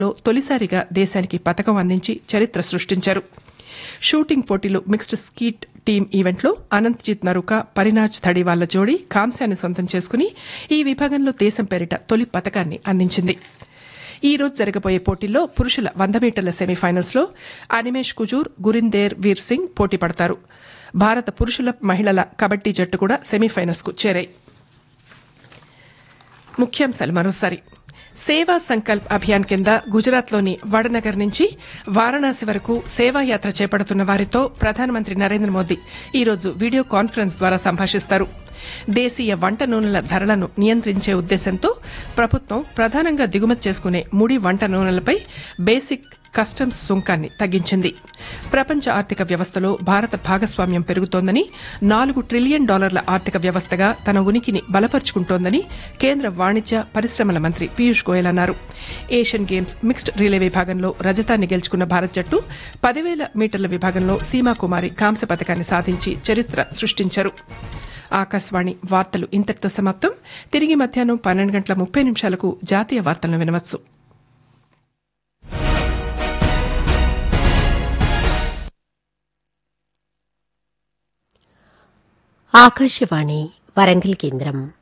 లో తొలిసారిగా దేశానికి పతకం అందించి చరిత్ర సృష్టించారు షూటింగ్ పోటీలు మిక్స్డ్ స్కీట్ టీమ్ ఈవెంట్లో అనంత్జిత్ నరుక పరినాజ్ థడివాళ్ల జోడీ కాంస్యాన్ని సొంతం చేసుకుని ఈ విభాగంలో దేశం పేరిట తొలి పతకాన్ని అందించింది ఈ రోజు జరగబోయే పోటీల్లో పురుషుల వంద మీటర్ల సెమీఫైనల్స్ లో అనిమేష్ కుజూర్ గురిందేర్ వీర్ సింగ్ పోటీ పడతారు భారత పురుషుల మహిళల కబడ్డీ జట్టు కూడా సెమీఫైనల్స్ కు చేరాయి ముఖ్యాంశాలు మరోసారి సేవా సంకల్ప్ అభియాన్ కింద గుజరాత్లోని వడనగర్ నుంచి వారణాసి వరకు సేవాయాత్ర చేపడుతున్న వారితో ప్రధానమంత్రి నరేంద్ర మోదీ ఈరోజు వీడియో కాన్ఫరెన్స్ ద్వారా సంభాషిస్తారు దేశీయ వంట నూనెల ధరలను నియంత్రించే ఉద్దేశంతో ప్రభుత్వం ప్రధానంగా దిగుమతి చేసుకునే ముడి వంట నూనెలపై బేసిక్ కస్టమ్స్ సుంకాన్ని తగ్గించింది ప్రపంచ ఆర్థిక వ్యవస్థలో భారత భాగస్వామ్యం పెరుగుతోందని నాలుగు ట్రిలియన్ డాలర్ల ఆర్థిక వ్యవస్థగా తన ఉనికిని బలపరుచుకుంటోందని కేంద్ర వాణిజ్య పరిశ్రమల మంత్రి పీయూష్ గోయల్ అన్నారు ఏషియన్ గేమ్స్ మిక్స్డ్ రిలే విభాగంలో రజతాన్ని గెలుచుకున్న భారత్ జట్టు పదివేల మీటర్ల విభాగంలో సీమాకుమారి కాంస్య పథకాన్ని సాధించి చరిత్ర సృష్టించారు ఆకాశవాణి వార్తలు ఇంతటితో సమాప్తం తిరిగి మధ్యాహ్నం పన్నెండు గంటల ముప్పై నిమిషాలకు జాతీయ వార్తలను వినవచ్చు ఆకాశవాణి వరంగల్ కేంద్రం